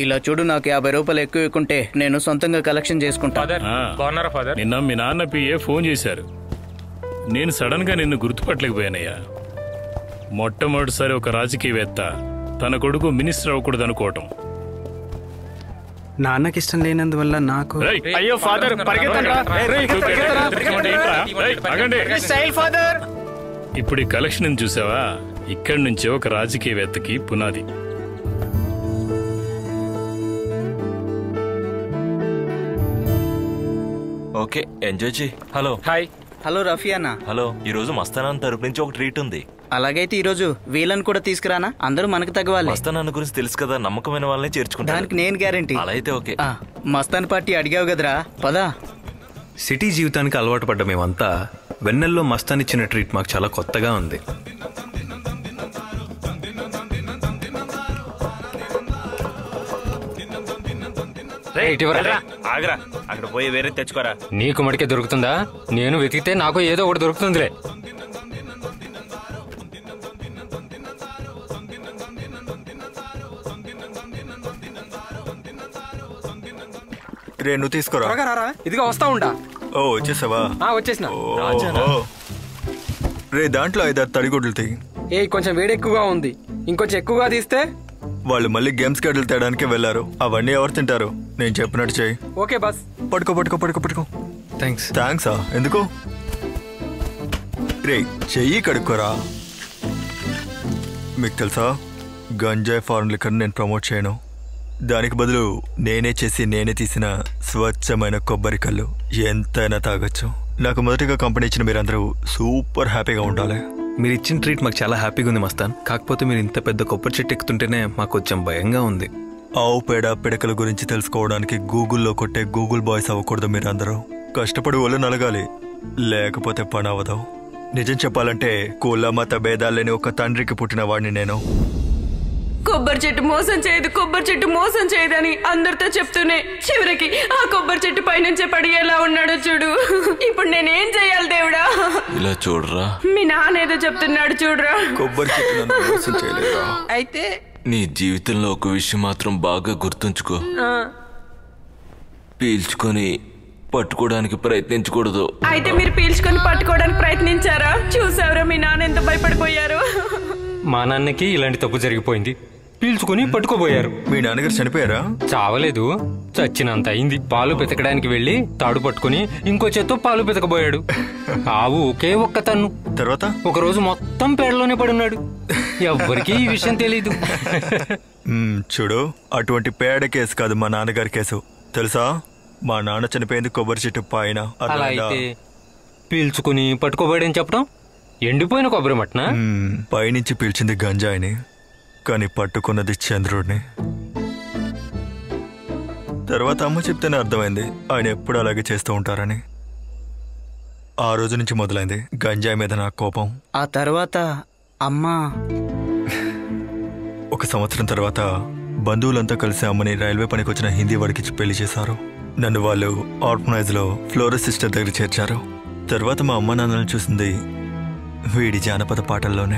ఇలా చూడు నాకు యాభై రూపాయలు ఎక్కువ ఎక్కుంటే నేను సొంతంగా కలెక్షన్ చేసుకుంటా ఫాదర్ ఆ. బాగున్నారా ఫాదర్ నిన్న మీ నాన్న పిఏ ఫోన్ చేశారు నేను సడన్ గా నిన్ను గుర్తుపట్టలేకపోయానయ్యా మొట్టమొదటిసారి ఒక రాజకీయవేత్త తన కొడుకు మినిస్టర్ అవ్వకూడదు అనుకోవటం నాన్నకి ఇష్టం లేనందువల్ల నాకు రేయ్, అయ్యో ఫాదర్ పరిగెత్తండ్రా. రేయ్, రేయ్, పరిగెత్తరా. ఏంట్రా? రేయ్, ఆగండి. స్టైల్ ఫాదర్ ఇప్పుడు ఈ కలెక్షన్ చూసావా ఇక్కడి నుంచే ఒక రాజకీయవేత్తకి పునాది ఓకే ఎంజాయ్ చేయి హలో హాయ్ హలో రఫీ అన్న హలో ఈ రోజు మస్తానాన్ తరపు నుంచి ఒక ట్రీట్ ఉంది అలాగైతే ఈరోజు వీళ్ళని కూడా తీసుకురానా అందరూ మనకు తగ్గవాలి మస్తానాన్న గురించి తెలుసు కదా నమ్మకమైన వాళ్ళని చేర్చుకుంటాను దానికి నేను గ్యారంటీ అలా అయితే ఓకే మస్తాన్ పార్టీ అడిగావు కదరా పదా సిటీ జీవితానికి అలవాటు పడ్డ మేమంతా వెన్నెల్లో మస్తానిచ్చిన ట్రీట్ మాకు చాలా కొత్తగా ఉంది ఆగరా అక్కడ పోయి వేరే తెచ్చుకోరా నీకు మడికే దొరుకుతుందా నేను వెతికితే నాకు ఏదో ఒకటి దొరుకుతుందిలే రే నువ్వు తీసుకోరా త్వరగా రారా ఇదిగో వస్తా ఉండా ఓ వచ్చేసావా ఆ, వచ్చేసిన ఓ, ఓ. రే దాంట్లో ఐదారు తడిగుడ్లు తీ ఏ కొంచెం వేడి ఎక్కువగా ఉంది ఇంకొంచెం ఎక్కువగా తీస్తే వాళ్ళు మళ్ళీ గేమ్స్ గడ్డలు తేయడానికి వెళ్ళారు అవన్నీ ఎవరు తింటారు నేను చెప్పినట్టు చెయ్యి ఓకే బస్ పట్టుకో పట్టుకో పట్టుకో పట్టుకో థ్యాంక్స్ థ్యాంక్సా ఎందుకు రే చెయ్యి కడుక్కోరా మీకు తెలుసా గంజాయి ఫారెన్ లిక్కర్ నేను ప్రమోట్ చేయను దానికి బదులు నేనే చేసి నేనే తీసిన స్వచ్ఛమైన కొబ్బరి కళ్ళు ఎంతైనా తాగొచ్చు నాకు మొదటిగా కంపెనీ ఇచ్చిన మీరందరూ సూపర్ హ్యాపీగా ఉండాలి మీరు ఇచ్చిన ట్రీట్ మాకు చాలా హ్యాపీగా ఉంది మస్తాన్ కాకపోతే మీరు ఇంత పెద్ద కొబ్బరి చెట్టు ఎక్కుతుంటేనే మాకు కొంచెం భయంగా ఉంది ఆవు పేడ పిడకల గురించి తెలుసుకోవడానికి గూగుల్లో కొట్టే గూగుల్ బాయ్స్ అవ్వకూడదు మీరందరూ కష్టపడి ఒళ్ళు నలగాలి లేకపోతే పని అవ్వదు నిజం చెప్పాలంటే కుల మత భేదాలేని ఒక తండ్రికి పుట్టిన వాడిని నేను కొబ్బరి చెట్టు మోసం చేయదు కొబ్బరి చెట్టు మోసం చేయదని అందరితో చెప్తూనే చివరికి ఆ కొబ్బరి చెట్టు పైనుంచే పడి ఎలా ఉన్నాడో చూడు ఇప్పుడు నేనేం చేయాలి దేవుడా ఇలా చూడరా మీ నాన్న ఏదో చెప్తున్నాడు చూడురా కొబ్బరి చెట్టు నన్ను మోసం చేయలేదురా. అయితే నీ జీవితంలో ఒక విషయం మాత్రం బాగా గుర్తుంచుకో ఆ, పీల్చుకొని పట్టుకోవడానికి ప్రయత్నించకూడదు అయితే మీరు పీల్చుకొని పట్టుకోవడానికి ప్రయత్నించారా చూసావురా మీ నాన్న ఎంత భయపడిపోయారు మా నాన్నకి ఇలాంటి తప్పు జరిగిపోయింది పీల్చుకుని పట్టుకోబోయారు మీ నాన్నగారు చనిపోయారా చావలేదు చచ్చినంత అయింది పాలు పితకడానికి వెళ్ళి తాడు పట్టుకుని ఇంకో చేత్తో పాలు పితకబోయాడు ఆవు ఒకే ఒక్క తన్ను తర్వాత ఒక రోజు మొత్తం పేడలోనే పడున్నాడు ఎవ్వరికీ ఈ విషయం తెలీదు మ్మ్, చూడు అటువంటి పేడ కేసు కాదు మా నాన్నగారి కేసు తెలుసా మా నాన్న చనిపోయింది కొబ్బరి చెట్టు పైన అలా అర్థమైందా? అయితే పీల్చుకుని పట్టుకోబోయాడని చెప్పడం ఎండిపోయిన కొబ్బరి మట్న మ్మ్, పైనుంచి పీల్చింది గంజాయిని కానీ పట్టుకున్నది చంద్రుడిని తర్వాత అమ్మ చెప్తేనే అర్థమైంది ఆయన ఎప్పుడు అలాగే చేస్తూ ఉంటారని ఆ రోజు నుంచి మొదలైంది గంజాయి మీద నా కోపం ఆ తర్వాత అమ్మా ఒక సంవత్సరం తర్వాత బంధువులంతా కలిసి అమ్మని రైల్వే పనికి వచ్చిన హిందీ వాడికి పెళ్లి చేశారు నన్ను వాళ్ళు ఆర్ఫనైజ్ లో ఫ్లోరస్ సిస్టర్ దగ్గర చేర్చారు తర్వాత మా అమ్మ నాన్నలను చూసింది వీడి జానపద పాటల్లోనే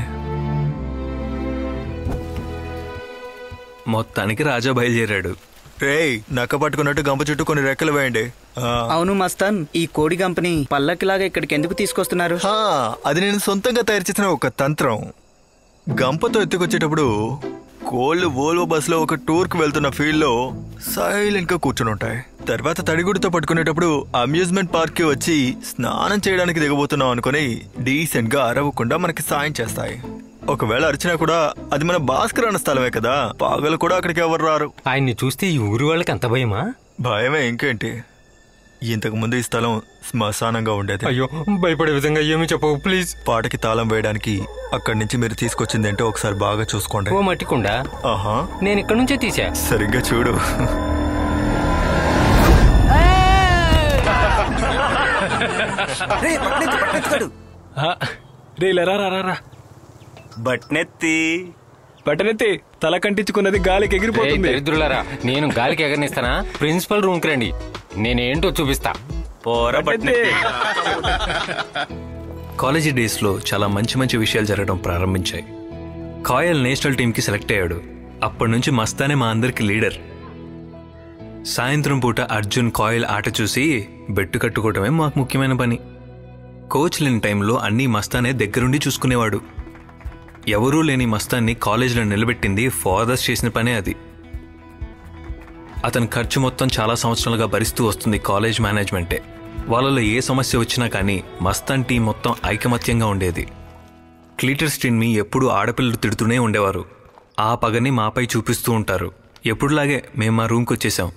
మొత్తానికి రాజా బయలుదేరాడు రేయ్ నక్క పట్టుకున్నట్టు గంప చుట్టూ కొన్ని రెక్కలు వేయండి ఆ. అవును మస్తాన్ ఈ కోడి కంపెనీ పల్లకిలాగా ఇక్కడికి ఎందుకు తీసుకొస్తున్నారు హా, అది నేను సొంతంగా తయారు చేసిన ఒక తంత్రం గంపతో ఎత్తుకొచ్చేటప్పుడు కోళ్ళు ఓల్వో బస్సులో ఒక టూర్కి వెళ్తున్న ఫీల్డ్లో సైలెంట్ గా కూర్చుని ఉంటాయి తర్వాత తడిగుడితో పట్టుకునేటప్పుడు అమ్యూజ్మెంట్ పార్క్ కి వచ్చి స్నానం చేయడానికి దిగబోతున్నాం అనుకుని డీసెంట్ గా అరవకుండా మనకి సాయం చేస్తాయి ఒకవేళ అరిచినా కూడా అది మన భాస్కర్ అన్న స్థలమే కదా పాగలు కూడా అక్కడికి ఎవరు రారు ఆయన్ని చూస్తే ఈ ఊరి వాళ్ళకి అంత భయమా భయమే ఇంకేంటి ఇంతకు ముందు ఈ స్థలం శ్మశానంగా ఉండేది అయ్యో భయపడే విధంగా ఏమీ చెప్పవు ప్లీజ్ పాటకి తాళం వేయడానికి అక్కడి నుంచి మీరు తీసుకొచ్చింది ఏంటో ఒకసారి బాగా చూసుకోండి ఓ మట్టికుండా ఆహా నేను ఇక్కడ నుంచే తీసా సరిగ్గా చూడు రే రా రా రా బట్నెత్తి బట్టనెత్తి తల కంటించుకున్నది గాలికి ఏయ్, ఎగిరిపోతుంది దరిద్రులారా నేను గాలికి ఎగరనిస్తానా ప్రిన్సిపల్ రూమ్ కి రండి నేనేంటో చూపిస్తా పోరా బట్నెత్తి కాలేజీ డేస్లో చాలా మంచి మంచి విషయాలు జరగడం ప్రారంభించాయి కాయల్ నేషనల్ టీంకి సెలెక్ట్ అయ్యాడు అప్పటి నుంచి మస్తానే మా అందరికి లీడర్ సాయంత్రం పూట అర్జున్ కాయిల్ ఆట చూసి బెట్టు కట్టుకోవటమే మాకు ముఖ్యమైన పని కోచ్ లేని టైంలో అన్నీ మస్తానే దగ్గరుండి చూసుకునేవాడు ఎవరూ లేని మస్తాన్ని కాలేజీలో నిలబెట్టింది ఫాదర్స్ చేసిన పనే అది అతని ఖర్చు మొత్తం చాలా సంవత్సరాలుగా భరిస్తూ వస్తుంది కాలేజ్ మేనేజ్మెంటే వాళ్ళలో ఏ సమస్య వచ్చినా కానీ మస్తాన్ టీం మొత్తం ఐకమత్యంగా ఉండేది క్లీటర్ స్టీన్ని ఎప్పుడూ ఆడపిల్లలు తిడుతూనే ఉండేవారు ఆ పగని మాపై చూపిస్తూ ఉంటారు ఎప్పుడులాగే మేము మా రూమ్కి వచ్చేసాం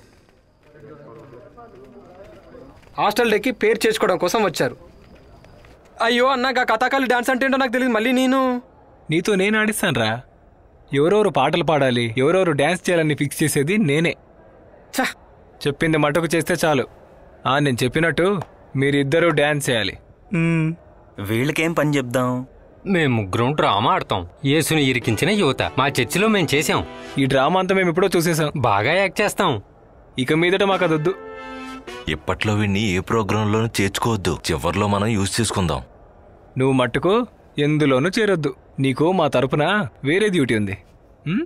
హాస్టల్ డేకి పేరు చేర్చుకోవడం కోసం వచ్చారు అయ్యో అన్నాక కథాకాలి డాన్స్ అంటే ఏంటో నాకు తెలియదు మళ్ళీ నేను నీతో నేను ఆడిస్తానురా ఎవరెవరు పాటలు పాడాలి ఎవరెవరు డ్యాన్స్ చేయాలని ఫిక్స్ చేసేది నేనే ఛ చెప్పింది మటుకు చేస్తే చాలు ఆ నేను చెప్పినట్టు మీరిద్దరూ డ్యాన్స్ చేయాలి మ్మ్. వీళ్ళకేం పని చెప్దాం మేము ముగ్గురం డ్రామా ఆడతాం యేసుని ఇరికించిన యువత మా చర్చిలో మేము చేసాం ఈ డ్రామా అంతా మేము ఎప్పుడో చూసేసాం బాగా యాక్ట్ చేస్తాం ఇక మీదట మాకు అదొద్దు ఇప్పట్లో వీడిని ఏ ప్రోగ్రాంలోనూ చేర్చుకోవద్దు చివర్లో మనం యూజ్ చేసుకుందాం నువ్వు మట్టుకు ఎందులోనూ చేరొద్దు నీకు మా తరపున వేరే డ్యూటీ ఉంది ఉం?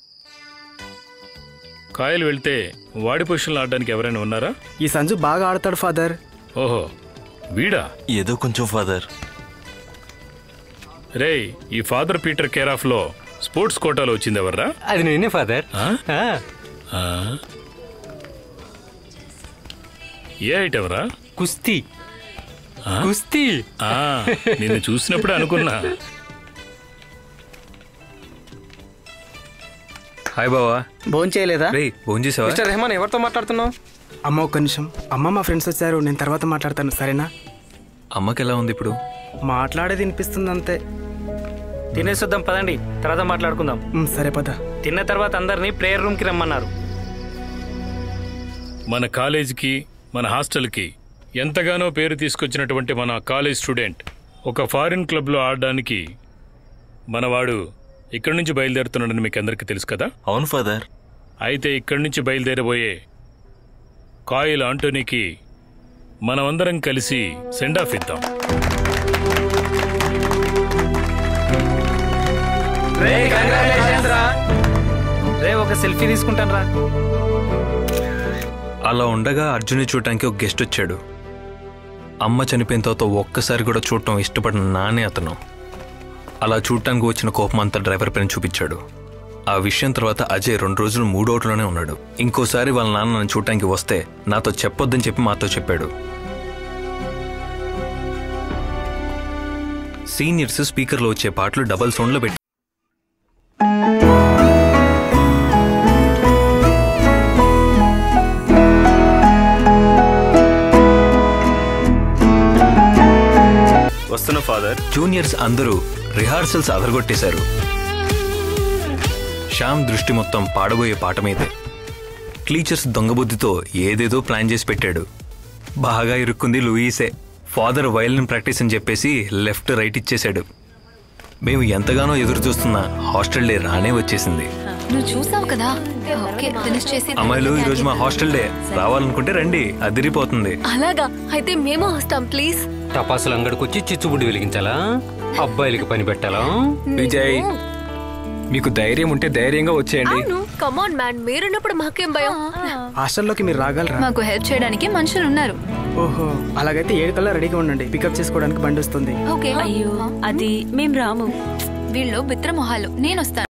కాయలు వెళ్తే వాడి పొజిషన్లో ఆడడానికి ఎవరైనా ఉన్నారా ఈ సంజు బాగా ఆడతాడు ఫాదర్ ఓహో వీడా ఏదో కొంచెం ఫాదర్ రేయ్ ఈ ఫాదర్ పీటర్ కేర్ ఆఫ్ లో స్పోర్ట్స్ కోటాలో వచ్చింది ఎవర్రా అది నేనే ఫాదర్ ఆ? ఆ, ఆ? ఏ ఐట్ ఎవరా కుస్తీ ఆ? కుస్తీ ఆ, నిన్ను చూసినప్పుడు అనుకున్నా హాయ్ బావా భోజనం చేయలేదా రే ఫోన్ చేసావా మిస్టర్ రెహమాన్ ఎవరితో మాట్లాడుతున్నావు అమ్మ ఒక్క నిమిషం అమ్మ మా ఫ్రెండ్స్ వచ్చారు నేను తర్వాత మాట్లాడతాను సరేనా అమ్మకి ఎలా ఉంది ఇప్పుడు మాట్లాడేది వినిపిస్తుంది అంతే తినేసొద్దాం పదండి తర్వాత మాట్లాడుకుందాం ఉమ్, సరే పద తిన్న తర్వాత అందరినీ ప్రేయర్ రూమ్ కి రమ్మన్నారు మన కాలేజీకి మన హాస్టల్కి ఎంతగానో పేరు తీసుకొచ్చినటువంటి మన కాలేజ్ స్టూడెంట్ ఒక ఫారిన్ క్లబ్లో ఆడడానికి మనవాడు ఇక్కడి నుంచి బయలుదేరుతున్నాడని మీకు అందరికీ తెలుసు కదా అవును ఫాదర్ అయితే ఇక్కడి నుంచి బయలుదేరబోయే కాయిల్ ఆంటోనీకి మనమందరం కలిసి సెండ్ ఆఫ్ ఇద్దాం రే ఒక సెల్ఫీ తీసుకుంటాను రా అలా ఉండగా అర్జున్ని చూడటానికి ఒక గెస్ట్ వచ్చాడు అమ్మ చనిపోయిన తర్వాత ఒక్కసారి కూడా చూడటం ఇష్టపడిన నానే అతను అలా చూడటానికి వచ్చిన కోపం అంతా డ్రైవర్ పైన చూపించాడు ఆ విషయం తర్వాత అజయ్ రెండు రోజులు మూడోట్లోనే ఉన్నాడు ఇంకోసారి వాళ్ళ నాన్న నన్ను చూడటానికి వస్తే నాతో చెప్పొద్దని చెప్పి మాతో చెప్పాడు సీనియర్స్ స్పీకర్లో వచ్చే పాటలు డబల్ సౌండ్లో పెట్టి వస్తున్నా ఫాదర్ జూనియర్స్ అందరూ రిహార్సల్స్ అదరగొట్టేశారు శ్యామ్ దృష్టి మొత్తం పాడబోయే పాట మీదే క్లీచర్స్ దొంగబుద్ధితో ఏదేదో ప్లాన్ చేసి పెట్టాడు బాగా ఇరుక్కుంది లూయిసే ఫాదర్ వయలిన్ ప్రాక్టీస్ అని చెప్పేసి లెఫ్ట్ రైట్ ఇచ్చేశాడు మేము ఎంతగానో ఎదురు చూస్తున్న హాస్టల్ డే రానే వచ్చేసింది నువ్వు చూసావు కదా ఓకే ఫినిష్ చేసి అమ్మాయిలు ఈరోజు మా హాస్టల్ డే రావాలనుకుంటే రండి అదిరిపోతుంది అలాగా అయితే మేము వస్తాం ప్లీజ్ టపాసులు అంగడికొచ్చి చిచ్చుబుడ్డి వెలిగించాలా అబ్బాయిలకి పని పెట్టాలా విజయ్ మీకు ధైర్యం ఉంటే ధైర్యంగా వచ్చేయండి అవును కమాన్ మ్యాన్ మీరున్నప్పుడు మాకేం భయం హాస్టల్లోకి మీరు రాగలరా మాకు హెల్ప్ చేయడానికి మనుషులు ఉన్నారు ఓహో అలాగైతే ఏడు కల్లా రెడీగా ఉండండి పికప్ చేసుకోవడానికి బండి వస్తుంది ఓకే అయ్యో అది మేం రాము వీళ్ళు బిత్ర మొహాలు నేను వస్తాను